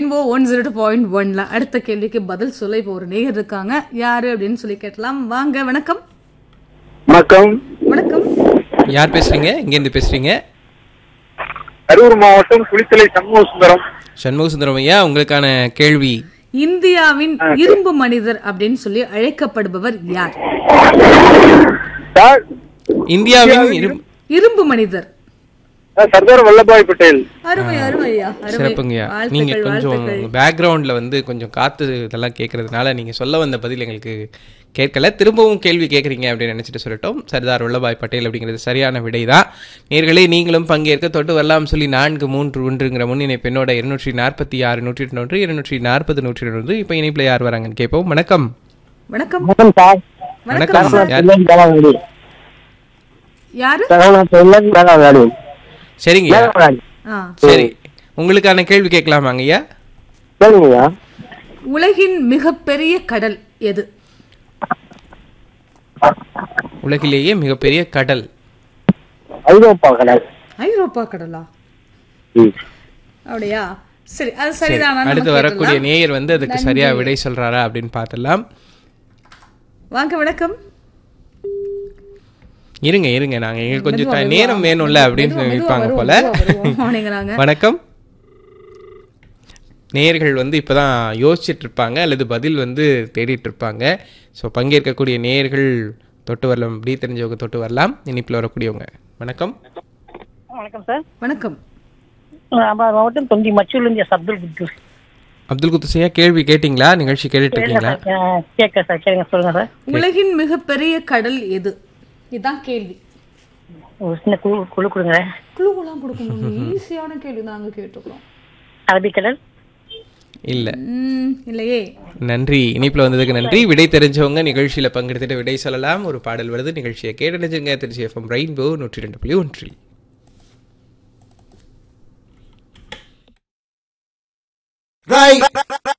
Rainbow one zero point ஒன்ல அடுத்த கேள்விக்கு பதில் சொல்ல இப்போ ஒரு நேயர் இருக்காங்க யாரு அப்படின்னு சொல்லி கேட்டலாம் வாங்க வணக்கம் வணக்கம் வணக்கம் யார் பேசுறீங்க இங்கேருந்து பேசுறீங்க கரூர் மாவட்டம் குளித்தலை சண்முக சுந்தரம் சண்முக சுந்தரம் ஐயா உங்களுக்கான கேள்வி இந்தியாவின் இரும்பு மனிதர் அப்படின்னு சொல்லி அழைக்கப்படுபவர் யார் சார் இந்தியாவின் இரு- இரும்பு மனிதர் சார், சர்தார் வல்லபாய் பட்டேல் அருமை அருமை ஐயா அருமை சிறப்புங்கய்யா நீங்க வாழ்த்துக்கள் கொஞ்சம் வாழ்த்துக்கள் பேக்ரவுண்ட்ல வந்து கொஞ்சம் காத்து இதெல்லாம் கேட்கறதுனால நீங்க சொல்ல வந்த பதில் எங்களுக்கு கேட்கல திரும்பவும் கேள்வி கேட்குறீங்க அப்படின்னு நினைச்சிட்டு சொல்லட்டும் சர்தார் வல்லபாய் பட்டேல் அப்படிங்கிறது சரியான விடை தான் நேர்களே நீங்களும் பங்கேற்க தொட்டு வரலாம் சொல்லி நான்கு மூன்று ஒன்றுங்கிற முன்னினை பெண்ணோட இருநூற்றி நாற்பத்தி ஆறு நூற்றி தொண்ணூறு இருநூற்றி நாற்பது நூற்றி தொண்ணூறு இப்போ இணைப்பில் யார் வராங்கன்னு கேட்போம் வணக்கம் வணக்கம் வணக்கம் சார் வணக்கம் சார் யார் மேலாவடி யாரு மேலாவடி சரிங்க ஆ சரி உங்களுக்கான கேள்வி கேட்கலாமாங்க ஐயா கேளுங்கய்யா உலகின் மிகப்பெரிய கடல் எது உலகிலேயே மிகப்பெரிய கடல் ஐரோப்பா கடல் ஐரோப்பா கடலா ம். அப்படியா சரி அது சரிதானா நம்ம அடுத்து வரக்கூடிய கேட்டுடலாம். நேயர் வந்து அதுக்கு சரியா விடை சொல்றாரா அப்படின்னு பார்த்துடலாம் வாங்க வணக்கம் இருங்க இருங்க நாங்க எங்களுக்கு கொஞ்சம் மெதுவா, ட- மெதுவா. நேரம் வேணும்ல அப்படின்னு மெதுவா, மெதுவா நினைப்பாங்க வருவோம், போல மெதுவா வருவோம் அப்படிங்கிறாங்க. வணக்கம் நேயர்கள் வந்து இப்பதான் யோசிச்சுட்டு இருப்பாங்க அல்லது பதில் வந்து தேடிட்டு இருப்பாங்க ஸோ பங்கேற்கக்கூடிய நேயர்கள் தொட்டு வரலாம் இப்படி தெரிஞ்சவங்க தொட்டு வரலாம் இனிப்பில் வரக்கூடியவங்க வணக்கம் வணக்கம் சார் வணக்கம் நான் மாவட்டம் தொண்டி மச்சூர்லேருந்து எஸ் அப்துல் குத்தூர் அப்துல் குத்துசையா கேள்வி கேட்டிங்களா நிகழ்ச்சி கேட்டுட்டு இருக்கீங்களா கேட்க சார் கேளுங்க சொல்லுங்க சார் உலகின் மிகப்பெரிய கடல் எது இதுதான் கேள்வி ஒரு சின்ன குழு குழு கொடுங்க குழுவெல்லாம் கொடுக்க முடியும் ஈஸியான கேள்வி தான் நாங்க கேட்டுக்கிறோம் அரபிக்கடல் இல்ல ம், இல்லையே நன்றி இனிப்புல வந்ததுக்கு நன்றி விடை தெரிஞ்சவங்க நிகழ்ச்சியில பங்கெடுத்துட்டு விடை சொல்லலாம் ஒரு பாடல் வருது நிகழ்ச்சியை கேட்டணிஞ்சுங்க திருச்சி எஃப்எம் ரெயின்போ நூற்றி ரெண்டு புள்ளி ஒன்றில் Right.